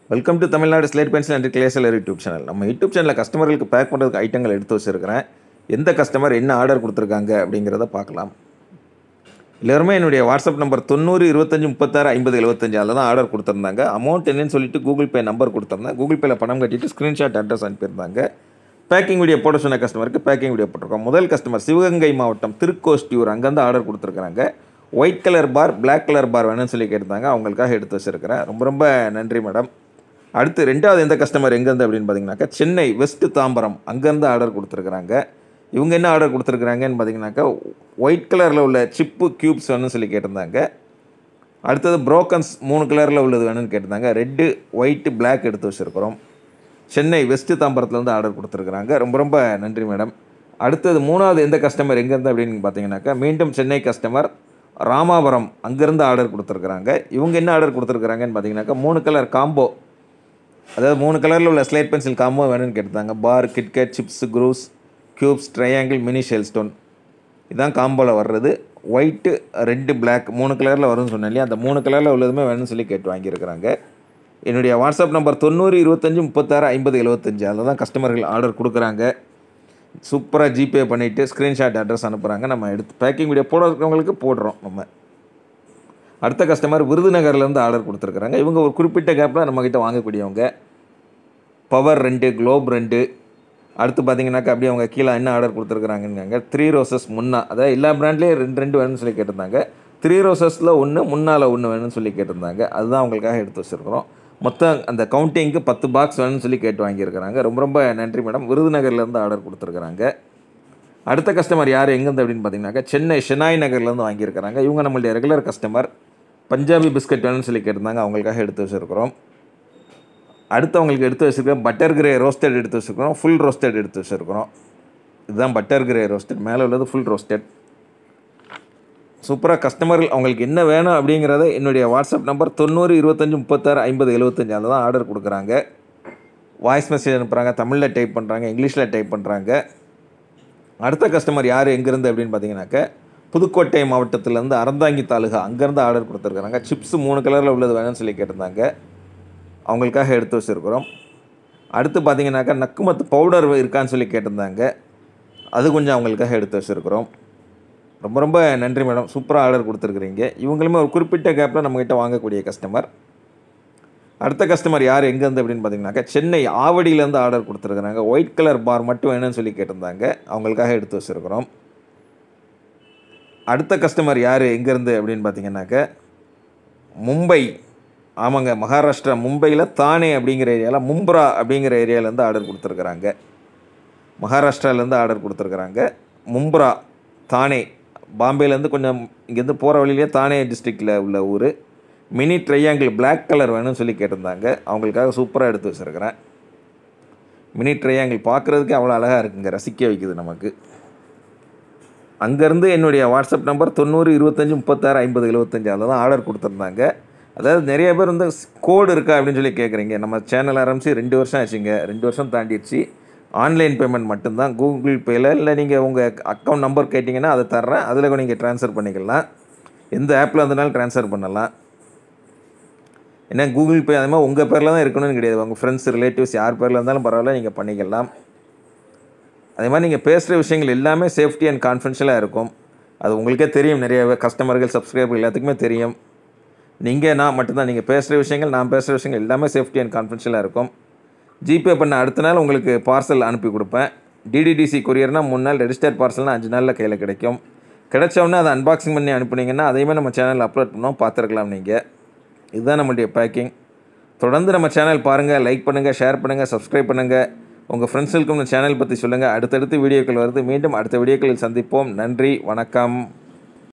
welcome to Tamil Nadu slate pencil and கிளேசலர் YouTube channel நம்ம YouTube சேனலில் கஸ்டமர்களுக்கு பேக் பண்ணுறதுக்கு ஐட்டங்கள் எடுத்து வச்சுருக்கிறேன் எந்த கஸ்டமர் என்ன ஆர்டர் கொடுத்துருக்காங்க அப்படிங்கிறத பார்க்கலாம் எல்லாருமே என்னுடைய வாட்ஸ்அப் நம்பர் தொண்ணூறு இருபத்தஞ்சி முப்பத்தாறு ஐம்பது எழுபத்தஞ்சு அதில் தான் ஆர்டர் கொடுத்துருந்தாங்க அமௌண்ட் என்னன்னு சொல்லிட்டு கூகுள் பே நம்பர் கொடுத்துருந்தேன் கூகுள் பேயில் பணம் கட்டிட்டு ஸ்க்ரீன்ஷாட் அட்ரஸ் அனுப்பியிருந்தாங்க பேக்கிங் வீடியோ போட சொன்ன கஸ்டமருக்கு பேக்கிங் வீடியோ போட்டிருக்கோம் முதல் கஸ்டமர் சிவகங்கை மாவட்டம் திருக்கோஷ்டியூர் அங்கேருந்து ஆர்டர் கொடுத்துருக்குறாங்க white colour bar Black colour bar வேணும்னு சொல்லி கேட்டிருந்தாங்க அவங்களுக்காக எடுத்து வச்சுருக்கிறேன் ரொம்ப ரொம்ப நன்றி மேடம் அடுத்து ரெண்டாவது எந்த கஸ்டமர் எங்கேருந்து அப்படின்னு பார்த்தீங்கன்னாக்கா சென்னை வெஸ்ட் தாம்பரம் அங்கேருந்து ஆர்டர் கொடுத்துருக்குறாங்க இவங்க என்ன ஆர்டர் கொடுத்துருக்குறாங்கன்னு பார்த்தீங்கன்னாக்கா ஒயிட் கலரில் உள்ள சிப்பு க்யூப்ஸ் வேணும்னு சொல்லி கேட்டிருந்தாங்க அடுத்தது ப்ரோக்கன்ஸ் மூணு கலரில் உள்ளது வேணும்னு கேட்டிருந்தாங்க ரெட்டு ஒயிட்டு Black எடுத்து வச்சுருக்கிறோம் சென்னை வெஸ்ட் தாம்பரத்துலேருந்து ஆர்டர் கொடுத்துருக்குறாங்க ரொம்ப ரொம்ப நன்றி மேடம் அடுத்தது மூணாவது எந்த கஸ்டமர் எங்கேருந்து அப்படின்னு பார்த்தீங்கன்னாக்கா மீண்டும் சென்னை கஸ்டமர் ராமாபுரம் அங்கேருந்து ஆர்டர் கொடுத்துருக்குறாங்க இவங்க என்ன ஆர்டர் கொடுத்துருக்குறாங்கன்னு பார்த்தீங்கன்னாக்கா மூணு கலர் காம்போ அதாவது மூணு கலரில் உள்ள ஸ்லேட் பென்சில் காம்போ வேணும்னு கேட்டிருந்தாங்க பார் கிட்கேட் சிப்ஸ் குரூஸ் cubes triangle mini shell stone இதான் காம்போவில் வர்றது ஒயிட்டு ரெட்டு Black மூணு கலரில் வரும்னு சொன்னேன் இல்லையா அந்த மூணு கலரில் உள்ளதுமே வேணும்னு சொல்லி கேட்டு வாங்கியிருக்கிறாங்க என்னுடைய வாட்ஸ்அப் நம்பர் தொண்ணூறு இருபத்தஞ்சி முப்பத்தாறு ஐம்பது எழுபத்தஞ்சு அதில் தான் கஸ்டமர்கள் ஆர்டர் கொடுக்குறாங்க சூப்பராக ஜிபே பண்ணிவிட்டு ஸ்க்ரீன்ஷாட் அட்ரஸ் அனுப்புகிறாங்க நம்ம எடுத்து பேக்கிங் வீடியோ போடுறவங்களுக்கு போடுறோம் நம்ம அடுத்த கஸ்டமர் விருதுநகர்லேருந்து ஆர்டர் கொடுத்துருக்குறாங்க இவங்க ஒரு குறிப்பிட்ட கேப்பில் நம்மக்கிட்ட வாங்கக்கூடியவங்க பவர் ரெண்டு குளோப் ரெண்டு அடுத்து பார்த்தீங்கன்னாக்கா அப்படியே அவங்க கீழே என்ன ஆர்டர் கொடுத்துருக்குறாங்கன்னு த்ரீ ரோசஸ் முன்னா அதாவது எல்லா பிராண்ட்லேயும் ரெண்டு ரெண்டு வேணும்னு சொல்லி கேட்டிருந்தாங்க த்ரீ ரோசஸில் ஒன்று முன்னால் ஒன்று வேணும்னு சொல்லி கேட்டிருந்தாங்க அதுதான் அவங்களுக்காக எடுத்து வச்சுருக்கிறோம் மொத்தம் அந்த கவுண்டிங்க்கு பத்து பாக்ஸ் வேணும்னு சொல்லி கேட்டு வாங்கியிருக்கிறாங்க ரொம்ப ரொம்ப நன்றி மேடம் விருதுநகர்லேருந்து ஆர்டர் கொடுத்துருக்குறாங்க அடுத்த கஸ்டமர் யார் எங்கேருந்து அப்படின்னு பார்த்தீங்கன்னாக்கா சென்னை ஷெனாய் நகர்லேருந்து வாங்கியிருக்கிறாங்க இவங்க நம்மளுடைய ரெகுலர் கஸ்டமர் பஞ்சாபி பிஸ்கட் வேணும்னு சொல்லி கேட்டிருந்தாங்க அவங்களுக்காக எடுத்து வச்சுருக்கிறோம் அடுத்து அவங்களுக்கு எடுத்து வச்சுருக்கோம் பட்டர் கிரே ரோஸ்டட் எடுத்து வச்சுருக்கிறோம் ஃபுல் ரோஸ்டட் எடுத்து வச்சுருக்கிறோம் இதுதான் பட்டர் கிரே ரோஸ்டட் மேலே உள்ளது ஃபுல் ரோஸ்டட் சூப்பராக கஸ்டமர்கள் அவங்களுக்கு என்ன வேணும் அப்படிங்கிறத என்னுடைய வாட்ஸ்அப் நம்பர் தொண்ணூறு இருபத்தஞ்சி முப்பத்தாறு ஐம்பது எழுபத்தஞ்சு அதில் தான் ஆர்டர் கொடுக்குறாங்க வாய்ஸ் மெசேஜ் அனுப்புகிறாங்க தமிழில் டைப் பண்ணுறாங்க இங்கிலீஷில் டைப் பண்ணுறாங்க அடுத்த கஸ்டமர் யார் எங்கேருந்து அப்படின்னு பார்த்தீங்கன்னாக்க புதுக்கோட்டை மாவட்டத்திலேருந்து அறந்தாங்கி தாலுகா அங்கேருந்து ஆர்டர் கொடுத்துருக்குறாங்க சிப்ஸ் மூணு கலரில் உள்ளது வேணும்னு சொல்லி கேட்டிருந்தாங்க அவங்களுக்காக எடுத்து வச்சுருக்குறோம் அடுத்து பார்த்தீங்கன்னாக்கா நக்குமத்து பவுடர் இருக்கான்னு சொல்லி கேட்டிருந்தாங்க அது கொஞ்சம் அவங்களுக்காக எடுத்து வச்சுருக்குறோம் ரொம்ப ரொம்ப நன்றி மேடம் சூப்பராக ஆர்டர் கொடுத்துருக்குறீங்க இவங்களுமே ஒரு குறிப்பிட்ட கேப்பில் நம்மக்கிட்ட வாங்கக்கூடிய கஸ்டமர் அடுத்த கஸ்டமர் யார் எங்கேருந்து அப்படின்னு பார்த்தீங்கன்னாக்கா சென்னை ஆவடியிலேருந்து ஆர்டர் கொடுத்துருக்குறாங்க ஒயிட் கலர் பார் மட்டும் வேணும்னு சொல்லி கேட்டிருந்தாங்க அவங்களுக்காக எடுத்து வச்சுருக்குறோம் அடுத்த கஸ்டமர் யார் எங்கேருந்து அப்படின்னு பார்த்தீங்கன்னாக்க மும்பை ஆமாங்க மகாராஷ்டிரா மும்பையில் தானே அப்படிங்கிற ஏரியாவில் மும்ப்ரா அப்படிங்கிற ஏரியாவிலேருந்து ஆர்டர் கொடுத்துருக்குறாங்க மகாராஷ்டிராலேருந்து ஆர்டர் கொடுத்துருக்குறாங்க மும்ப்ரா தானே பாம்பேலேருந்து கொஞ்சம் இங்கேருந்து போகிற வழியிலே தானே டிஸ்ட்ரிக்டில் உள்ள ஊர் மினி ட்ரையாங்கிள் Black கலர் வேணும்னு சொல்லி கேட்டிருந்தாங்க அவங்களுக்காக சூப்பராக எடுத்து வச்சுருக்கிறேன் மினி ட்ரையாங்கிள் பார்க்குறதுக்கு அவ்வளோ அழகாக இருக்குங்க ரசிக்க வைக்குது நமக்கு அங்கேருந்து என்னுடைய வாட்ஸ்அப் நம்பர் தொண்ணூறு இருபத்தஞ்சி முப்பத்தாறு ஐம்பது எழுபத்தஞ்சு அதில் தான் ஆர்டர் கொடுத்துருந்தாங்க அதாவது நிறைய பேர் வந்து கோடு இருக்கா அப்படின்னு சொல்லி கேட்குறீங்க நம்ம சேனல் ஆரம்பித்து ரெண்டு வருஷம் ஆச்சுங்க ரெண்டு வருஷம் தாண்டிடுச்சு ஆன்லைன் பேமெண்ட் மட்டும்தான் கூகுள் பேயில் இல்லை நீங்கள் உங்கள் அக்கௌண்ட் நம்பர் கேட்டிங்கன்னா அதை தர்றேன் அதில் நீங்கள் ட்ரான்ஸ்ஃபர் பண்ணிக்கலாம் எந்த ஆப்பில் இருந்தாலும் ட்ரான்ஸ்ஃபர் பண்ணலாம் ஏன்னா கூகுள் பே அதே மாதிரி உங்கள் பேரில் தான் இருக்கணும்னு கிடையாது உங்கள் ஃப்ரெண்ட்ஸ் ரிலேட்டிவ்ஸ் யார் பேரில் இருந்தாலும் பரவாயில்ல நீங்கள் பண்ணிக்கலாம் அதே மாதிரி நீங்கள் பேசுகிற விஷயங்கள் எல்லாமே சேஃப்டி அண்ட் கான்ஃபிடென்ஷியலாக இருக்கும் அது உங்களுக்கே தெரியும் நிறைய கஸ்டமர்கள் சப்ஸ்கிரைபர் எல்லாத்துக்குமே தெரியும் நீங்கள் நான் மட்டும்தான் நீங்கள் பேசுகிற விஷயங்கள் நான் பேசுகிற விஷயங்கள் எல்லாமே சேஃப்டி அண்ட் கான்ஃபிடென்ஷியலாக இருக்கும் ஜிபே பண்ண அடுத்த நாள் உங்களுக்கு பார்சல் அனுப்பி கொடுப்பேன் டிடிடிசி கொரியர்னால் மூணு நாள் ரெஜிஸ்டர் பார்சல்னால் அஞ்சு நாளில் கையில் கிடைக்கும் கிடைச்சவொடனே அதை அன்பாக்சிங் பண்ணி அனுப்புனீங்கன்னா அதையுமே நம்ம சேனலில் அப்லோட் பண்ணுவோம் பார்த்துருக்கலாம் நீங்கள் இதுதான் நம்மளுடைய பேக்கிங் தொடர்ந்து நம்ம சேனல் பாருங்கள் லைக் பண்ணுங்கள் ஷேர் பண்ணுங்கள் சப்ஸ்கிரைப் பண்ணுங்கள் உங்கள் ஃப்ரெண்ட்ஸுக்கும் இந்த சேனல் பற்றி சொல்லுங்கள் அடுத்தடுத்து வீடியோக்கள் வருது மீண்டும் அடுத்த வீடியோக்களில் சந்திப்போம் நன்றி வணக்கம்